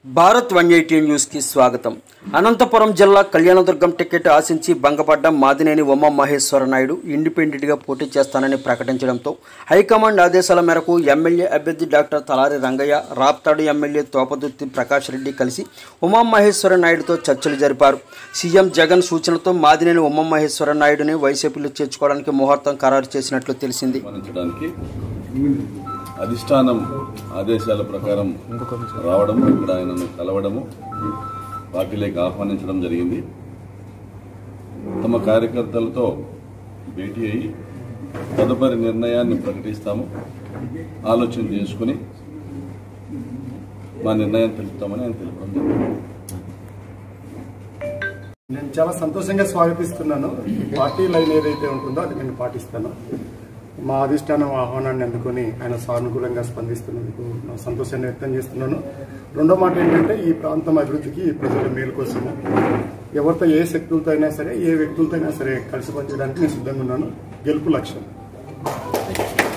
Bharat one eighty న్యూస్కి స్వాగతం అనంతపురం జిల్లా కళ్యాణదుర్గం టికెట్ ఆశించి భంగపడ్డ మాదినేని ఉమా మహేశ్వర నాయుడు ఇండిపెండెంట్గా పోటీ చేస్తానని ప్రకటించడంతో హైకమాండ్ ఆదేశాల మేరకు ఎమ్మెల్యే అభ్యర్థి డాక్టర్ తలారి రంగయ్య రాప్తాడు ఎమ్మెల్యే తోపదుర్తి ప్రకాష్ రెడ్డి కలిసి ఉమా మహేశ్వర నాయుడుతో చర్చలు జరిపారు సీఎం జగన్ సూచనతో మాదినేని ఉమా మహేశ్వర నాయుడుని వైసీపీలో చేర్చుకోవడానికి ముహూర్తం ఖరారు చేసినట్లు తెలిసింది నిర్వహించడానికి అధిష్టానం ఆదేశాల ప్రకారం రావడం ఇక్కడ ఆయనను కలవడము పార్టీలోకి ఆహ్వానించడం జరిగింది తమ కార్యకర్తలతో భేటీ అయ్యి తదుపరి నిర్ణయాన్ని ప్రకటిస్తాము ఆలోచన చేసుకుని మా నిర్ణయం తెలుపుతామని ఆయన తెలుపడం జరిగింది నేను చాలా సంతోషంగా స్వాగతిస్తున్నాను ఈ పార్టీ లైన్ ఏదైతే ఉంటుందో అది నేను పాటిస్తాను మా అధిష్టానం ఆహ్వానాన్ని అందుకొని ఆయన సానుకూలంగా స్పందిస్తున్నందుకు నా సంతోషాన్ని వ్యక్తం చేస్తున్నాను రెండో మాట ఏంటంటే ఈ ప్రాంతం అభివృద్ధికి ఈ ప్రజల మేలు కోసము ఎవరితో ఏ శక్తులతో అయినా సరే ఏ వ్యక్తులతో అయినా సరే కలిసి పనిచేయడానికి నేను సిద్ధంగా ఉన్నాను గెలుపు లక్ష్యం